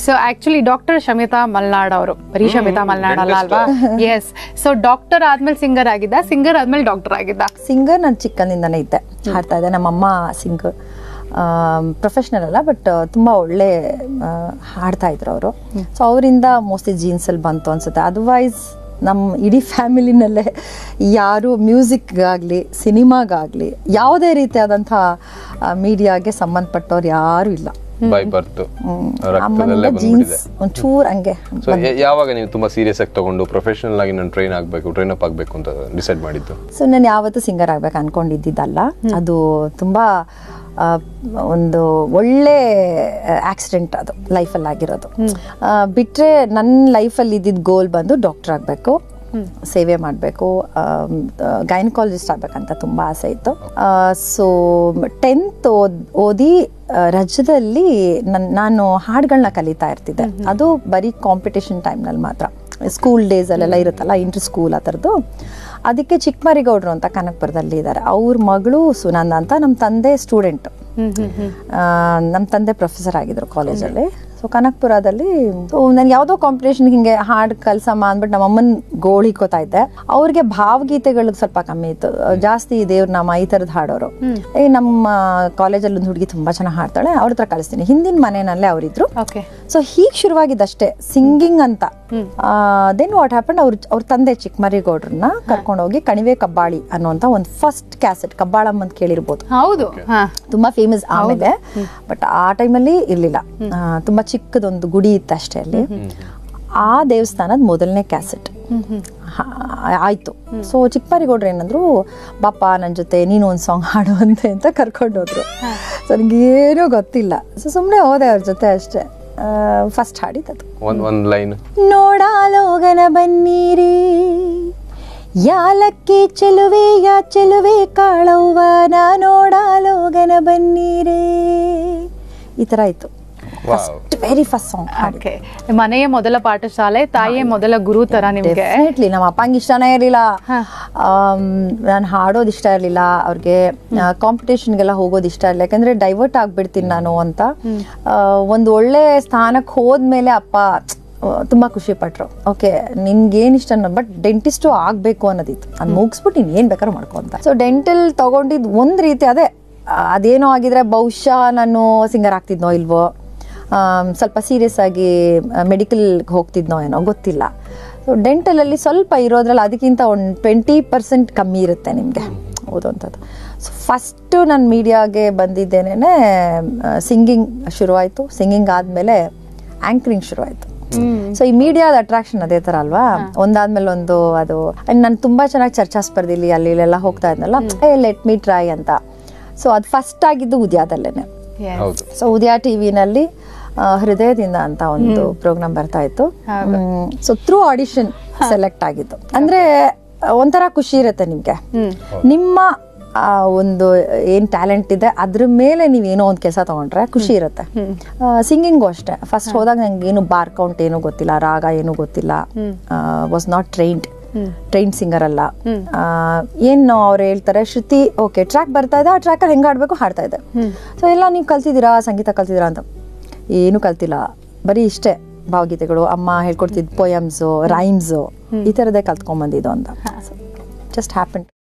So actually doctor Shamitha Malnad ಅವರು ಬರೀ ಶಮಿತಾ ಮಲ್ನಾಡ್ ಅಲ್ಲ ಅಲ್ವಾ ಎಸ್ ಸೊ ಡಾಕ್ಟರ್ ಆದ್ಮೇಲೆ ಸಿಂಗರ್ ಆಗಿದ್ದ ಸಿಂಗರ್ ಆದ್ಮೇಲೆ ಡಾಕ್ಟರ್ ಆಗಿದ್ದ ಸಿಂಗರ್ ನಾನು ಚಿಕ್ಕಂದಿಂದನೇ ಇದ್ದೆ ಹಾಡ್ತಾ ಇದ್ದೆ ನಮ್ಮಮ್ಮ ಸಿಂಗರ್ ಪ್ರೊಫೆಷ್ನಲ್ ಅಲ್ಲ ಬಟ್ ತುಂಬ ಒಳ್ಳೆ ಆ, ಹಾಡ್ತಾ ಇದ್ರು ಅವರು ಸೊ ಅವರಿಂದ ಮೋಸ್ಟ್ಲಿ ಜೀನ್ಸಲ್ಲಿ ಬಂತು ಅನ್ಸುತ್ತೆ ಅದರ್ವೈಸ್ ನಮ್ಮ ಇಡೀ ಫ್ಯಾಮಿಲಿನಲ್ಲೇ ಯಾರು ಮ್ಯೂಸಿಕ್ಗಾಗಲಿ ಸಿನಿಮಾಗಾಗಲಿ ಯಾವುದೇ ರೀತಿಯಾದಂಥ ಮೀಡಿಯಾಗೆ ಸಂಬಂಧಪಟ್ಟವ್ರು ಯಾರೂ ಇಲ್ಲ ಬೈ ಬರ್ತು ರಕ್ತದಲ್ಲೇ ಅಮ್ಮನಿಂದ ಬಂದ್ಬಿಟ್ಟಿದೆ ಜೀನ್ಸ್ ಒಂಚೂರು ಹಂಗೆ ಸೊ ಯಾವಾಗ ನೀವು ತುಂಬಾ ಸೀರಿಯಸ್ ಆಗಿ ತಗೊಂಡು ಪ್ರೊಫೆಷನಲ್ ಆಗಿ ನಾನು ಟ್ರೈನ್ ಆಗಬೇಕು ಟ್ರೈನ್ ಅಪ್ ಆಗಬೇಕು ಅಂತ ಡಿಸೈಡ್ ಮಾಡಿದ್ದು ಸೊ ನಾನು ಯಾವತ್ತೂ ಸಿಂಗರ್ ಆಗ್ಬೇಕು ಅನ್ಕೊಂಡಿದ್ದಿದ್ದಲ್ಲ ಅದು ತುಂಬ ಆ, ಒಂದು ಒಳ್ಳೆ ಆಕ್ಸಿಡೆಂಟ್ ಅದು ಲೈಫಲ್ಲಿ ಆಗಿರೋದು ಆ, ಬಿಟ್ರೆ ನನ್ನ ಲೈಫಲ್ಲಿ ಇದ್ದಿದ್ದ ಗೋಲ್ ಬಂದು ಡಾಕ್ಟರ್ ಆಗಬೇಕು ಸೇವೆ ಮಾಡಬೇಕು ಗೈನಕಾಲಜಿಸ್ಟ್ ಆಗ್ಬೇಕಂತ ತುಂಬ ಆಸೆ ಇತ್ತು ಸೊ ಟೆಂತ್ ಓದ್ ಓದಿ ಆ, ರಜದಲ್ಲಿ ನನ್ ನಾನು ಹಾಡುಗಳನ್ನ ಕಲಿತಾ ಇರ್ತಿದ್ದೆ ಅದು ಬರೀ ಕಾಂಪಿಟೇಷನ್ ಟೈಮ್ನಲ್ಲಿ ಮಾತ್ರ ಸ್ಕೂಲ್ ಡೇಸಲ್ಲೆಲ್ಲ ಇರುತ್ತಲ್ಲ ಇಂಟರ್ ಸ್ಕೂಲ್ ಆ ಥರದ್ದು ಅದಕ್ಕೆ ಚಿಕ್ಕಮರಿಗೌಡ್ರು ಅಂತ ಕನಕಪುರದಲ್ಲಿ ಇದ್ದಾರೆ ಅವ್ರ ಮಗಳು ಸುನಂದ ಅಂತ ನಮ್ಮ ತಂದೆ ಸ್ಟೂಡೆಂಟ್ ನಮ್ಮ ತಂದೆ ಪ್ರೊಫೆಸರ್ ಆಗಿದ್ರು ಕಾಲೇಜಲ್ಲಿ ಸೊ ಕನಕಪುರದಲ್ಲಿ ಸೊ ನನ್ಗೆ ಯಾವುದೋ ಕಾಂಪಿಟೇಷನ್ ಹಿಂಗೆ ಹಾಡು ಕಲ್ಸಮ್ಮ ಅಂದ್ಬಿಟ್ಟು ನಮ್ಮ ಅಮ್ಮನ ಗೋಳಿ ಹಿಡ್ಕೋತಾ ಇದ್ದೆ ಅವ್ರಿಗೆ ಭಾವಗೀತೆಗಳು ಸ್ವಲ್ಪ ಕಮ್ಮಿ ಇತ್ತು ಜಾಸ್ತಿ ದೇವ್ರ ನಾಮ ಈ ಥರದ್ದು ಹಾಡೋರು ಏ ನಮ್ಮ ಕಾಲೇಜಲ್ಲಿ ಒಂದು ಹುಡುಗಿ ತುಂಬಾ ಚೆನ್ನಾಗಿ ಹಾಡ್ತಾಳೆ ಅವ್ರ ಹತ್ರ ಕಳಿಸ್ತೀನಿ ಹಿಂದಿನ ಮನೆಯಲ್ಲೇ ಅವರಿದ್ರು ಓಕೆ ಸೊ ಹೀಗೆ ಶುರುವಾಗಿದ್ದಷ್ಟೇ ಸಿಂಗಿಂಗ್ ಅಂತ ದೆನ್ ವಾಟ್ ಹ್ಯಾಪನ್ ಅವ್ರ ಅವ್ರ ತಂದೆ ಚಿಕ್ಕಮರಿಗೌಡ್ರನ್ನ ಕರ್ಕೊಂಡೋಗಿ ಕಣಿವೆ ಕಬ್ಬಾಳಿ ಅನ್ನುವಂಥ ಒಂದು ಫಸ್ಟ್ ಕ್ಯಾಸೆಟ್ ಕಬ್ಬಾಳಮ್ಮ ಅಂತ ಕೇಳಿರ್ಬೋದು ಹೌದು ಹಾ ತುಂಬಾ ಫೇಮಸ್ ಆಮೇಲೆ ಬಟ್ ಆ ಟೈಮಲ್ಲಿ ಇರ್ಲಿಲ್ಲ ಆ, ತುಂಬಾ ಚಿಕ್ಕದೊಂದು ಗುಡಿ ಇತ್ತು ಅಷ್ಟೇ ಅಲ್ಲಿ ಆ ದೇವಸ್ಥಾನದ ಮೊದಲನೇ ಕ್ಯಾಸೆಟ್ ಆಯ್ತು ಸೊ ಚಿಕ್ಕಮರಿಗೌಡ್ರು ಏನಂದ್ರು ಬಾಪ ನನ್ನ ಜೊತೆ ನೀನು ಒಂದು ಸಾಂಗ್ ಹಾಡುವಂತೆ ಅಂತ ಕರ್ಕೊಂಡೋದ್ರು ಸೊ ನನಗೇನೂ ಗೊತ್ತಿಲ್ಲ ಸೊ ಸುಮ್ಮನೆ ಹೋದೆ ಅವ್ರ ಜೊತೆ ಅಷ್ಟೇ ಫಸ್ಟ್ ಹಾಡಿದ್ದು ಒಂದ್ ಒಂದ್ ಲೈನ್ ನೋಡಾಲೋಗನ ಬನ್ನೀರಿ ಯಾಲಕ್ಕಿ ಚೆಲುವೆ ಯಾ ಚೆಲುವೆ ಕಾಳವ್ವ ನಾ ನೋಡಾಲೋಗನ ಬನ್ನೀರೇ ಈ ಥರ ಇತ್ತು first very first song okay ಮನೆಯ ಮೊದಲ ಪಾಠಶಾಲೆ ತಾಯಿಯ ಮೊದಲ ಗುರು ತರ ನಿಮ್ಗೆ ಡೆಫಿನೆಟ್ಲಿ ನಮ್ಮ ಅಪ್ಪಂಗೆ ಇಷ್ಟನೇ ಇರಲಿಲ್ಲ ನಾನು ಹಾಡೋದು ಇಷ್ಟ ಇರಲಿಲ್ಲ ಅವ್ರಿಗೆ ಕಾಂಪಿಟೇಷನ್ಗೆಲ್ಲ ಹೋಗೋದು ಇಷ್ಟ ಇರಲಿಲ್ಲ ಯಾಕಂದ್ರೆ ಡೈವರ್ಟ್ ಆಗ್ಬಿಡ್ತೀನಿ ನಾನು ಅಂತ ಆ, ಒಂದು ಒಳ್ಳೆ ಸ್ಥಾನಕ್ಕೆ ಹೋದ್ಮೇಲೆ ಅಪ್ಪ ಆ, ತುಂಬಾ ಖುಷಿ ಪಟ್ರು ಓಕೆ ನಿನ್ಗೇನ್ ಇಷ್ಟ ಅನ್ನೋ ಬಟ್ ಡೆಂಟಿಸ್ಟು ಆಗ್ಬೇಕು ಅನ್ನೋದಿತ್ತು ಅದು ಮುಗಿಸ್ಬಿಟ್ಟು ನೀನ್ ಏನ್ ಬೇಕಾದ್ರೂ ಮಾಡ್ಕೊ ಅಂತ ಸೊ ಡೆಂಟಲ್ ತಗೊಂಡಿದ್ ಒಂದ್ ರೀತಿ ಅದೇ ಆ, ಅದೇನೋ ಆಗಿದ್ರೆ ಬಹುಶಃ ನಾನು ಸಿಂಗರ್ ಆಗ್ತಿದ್ನೋ ಇಲ್ವೋ ಆಮ್, ಸ್ವಲ್ಪ ಸೀರಿಯಸ್ ಆಗಿ ಮೆಡಿಕಲ್ಗೆ ಹೋಗ್ತಿದ್ನೋ ಏನೋ ಗೊತ್ತಿಲ್ಲ ಸೊ ಡೆಂಟಲಲ್ಲಿ ಸ್ವಲ್ಪ ಇರೋದ್ರಲ್ಲಿ ಅದಕ್ಕಿಂತ ಒಂದು ಟ್ವೆಂಟಿ ಪರ್ಸೆಂಟ್ ಕಮ್ಮಿ ಇರುತ್ತೆ ನಿಮಗೆ ಓದೋವಂಥದ್ದು ಸೊ ಫಸ್ಟು ನಾನು ಮೀಡಿಯಾಗೆ ಬಂದಿದ್ದೇನೆ ಸಿಂಗಿಂಗ್ ಶುರುವಾಯಿತು ಸಿಂಗಿಂಗ್ ಆದಮೇಲೆ ಆ್ಯಂಕರಿಂಗ್ ಶುರುವಾಯಿತು ಸೊ ಈ ಮೀಡಿಯಾದ ಅಟ್ರಾಕ್ಷನ್ ಅದೇ ಥರ ಅಲ್ವಾ ಒಂದಾದ್ಮೇಲೆ ಒಂದು ಅದು ನಾನು ತುಂಬ ಚೆನ್ನಾಗಿ ಚರ್ಚಾ ಸ್ಪರ್ಧೆಲಿ ಅಲ್ಲಿ ಇಲ್ಲೆಲ್ಲ ಹೋಗ್ತಾ ಇದ್ನಲ್ಲ ಏ ಲೆಟ್ ಮೀ ಟ್ರೈ ಅಂತ ಸೊ ಅದು ಫಸ್ಟ್ ಆಗಿದ್ದು ಉದ್ಯಾದಲ್ಲೇನೆ Yes. ಹೌದು ಸೊ ಉದಯ ಟಿವಿನಲ್ಲಿ ಹೃದಯದಿಂದ ಅಂತ ಒಂದು ಪ್ರೋಗ್ರಾಮ್ ಬರ್ತಾ ಇತ್ತು ಸೊ ಥ್ರೂ ಆಡಿಷನ್ ಸೆಲೆಕ್ಟ್ ಆಗಿತ್ತು ಅಂದ್ರೆ ಆ, ಒಂಥರ ಖುಷಿ ಇರುತ್ತೆ ನಿಮ್ಗೆ ನಿಮ್ಮ ಆ, ಒಂದು ಏನ್ ಟ್ಯಾಲೆಂಟ್ ಇದೆ ಅದ್ರ ಮೇಲೆ ನೀವೇನೋ ಒಂದು ಕೆಲಸ ತಗೊಂಡ್ರೆ ಖುಷಿ ಇರುತ್ತೆ ಸಿಂಗಿಂಗು ಅಷ್ಟೇ ಫಸ್ಟ್ ಹೋದಾಗ ನಂಗೆ ಏನು ಬಾರ್ ಕೌಂಟ್ ಏನು ಗೊತ್ತಿಲ್ಲ ರಾಗ ಏನು ಗೊತ್ತಿಲ್ಲ was not trained train singer ಅಲ್ಲ ಆ, ಏನು ಅವ್ರು ಹೇಳ್ತಾರೆ ಶ್ರುತಿ ಓಕೆ ಟ್ರ್ಯಾಕ್ ಬರ್ತಾ ಇದೆ ಆ ಟ್ರ್ಯಾಕಲ್ಲಿ ಹೆಂಗೆ ಆಡ್ಬೇಕು ಹಾಡ್ತಾ ಇದೆ ಸೊ ಎಲ್ಲ ನೀವು ಕಲ್ತಿದ್ದೀರಾ ಸಂಗೀತ ಕಲ್ತಿದ್ದೀರಾ ಅಂತ ಏನು ಕಲ್ತಿಲ್ಲ ಬರೀ ಇಷ್ಟೇ ಭಾವಗೀತೆಗಳು ಅಮ್ಮ ಹೇಳ್ಕೊಡ್ತಿದ್ ಪೋಯಮ್ಸು ರೈಮ್ಸು ಈ ಥರದ್ದೇ ಕಲ್ತ್ಕೊಂಡ್ಬಂದಿದ್ದು ಅಂತ ಜಸ್ಟ್ ಹ್ಯಾಪನ್